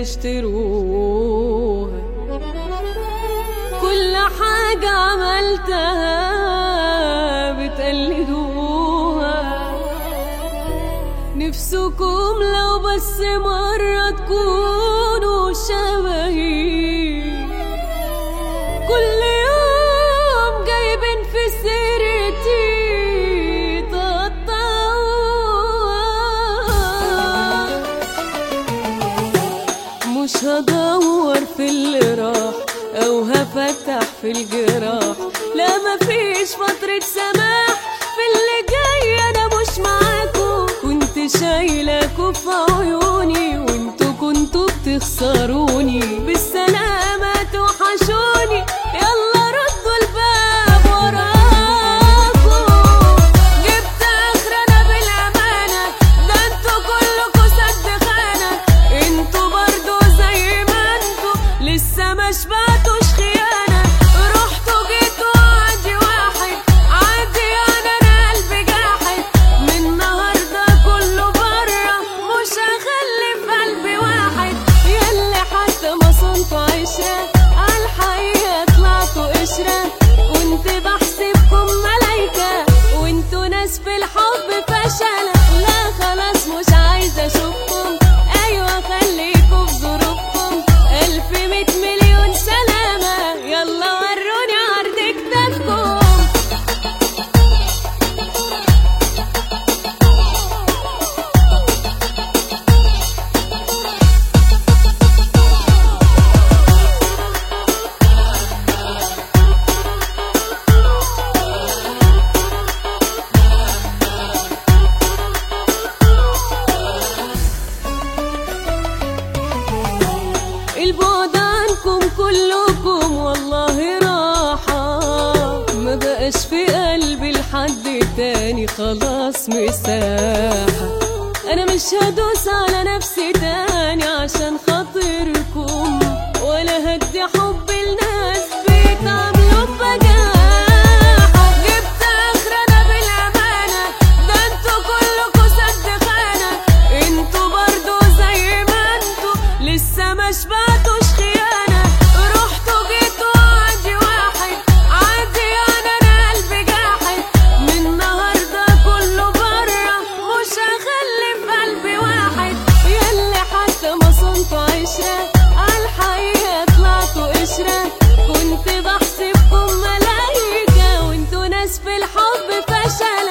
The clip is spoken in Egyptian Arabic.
تشتروها كل حاجة عملتها بتقلدوها نفسكم لو بس مرة تكونوا شبهي كل يوم جايبين في سيرتي تقطعوها مش هدور في اللي راح او هفتح في الجراح لا مفيش فترة سماح في اللي جاي انا مش معاكم كنت شايلاكوا في عيوني وانتوا كنتوا بتخسروني بالسلامة توحشوني يلا ردوا الباب وراكم جبت اخرنا بالامانة ده انتوا كلكوا سد خانة انتوا برضو زي ما انتوا لسه ما شبعتوش خيانة رحتوا جيتوا عادي واحد عادي انا انا قلبي جاحد من النهارده كله بره مش هخلي في قلبي واحد ياللي حتى ما صنتوا عشرة عالحقيقة طلعتوا قشرة كنت بحسبكم ملايكة وانتوا ناس في الحب فشلة لا خلاص مش عايزة اشوفكم ايوه خليكوا في ظروفكم الف ميت مليون سلامة يلا وروني عرض كتافكم البعد عنكم كلكم والله راحة ما بقاش في قلبي لحد تاني خلاص مساحة أنا مش هدوس على نفسي تاني عشان خاطركم ولا هدي حب الناس بيتعاملوا ببجاحة جبت آخرنا بالأمانة ده انتوا كلكوا سد خانة انتوا برضو زي ما انتوا لسه ما شبعتوش خيانة رحتوا جيتوا عادي واحد عادي انا انا قلبي جاحد من النهارده كله بره مش هخلي في قلبي واحد ياللي حتى ما صنتوا عشرة عالحقيقة طلعتوا قشرة كنت بحسبكم ملايكة وانتوا ناس في الحب فشل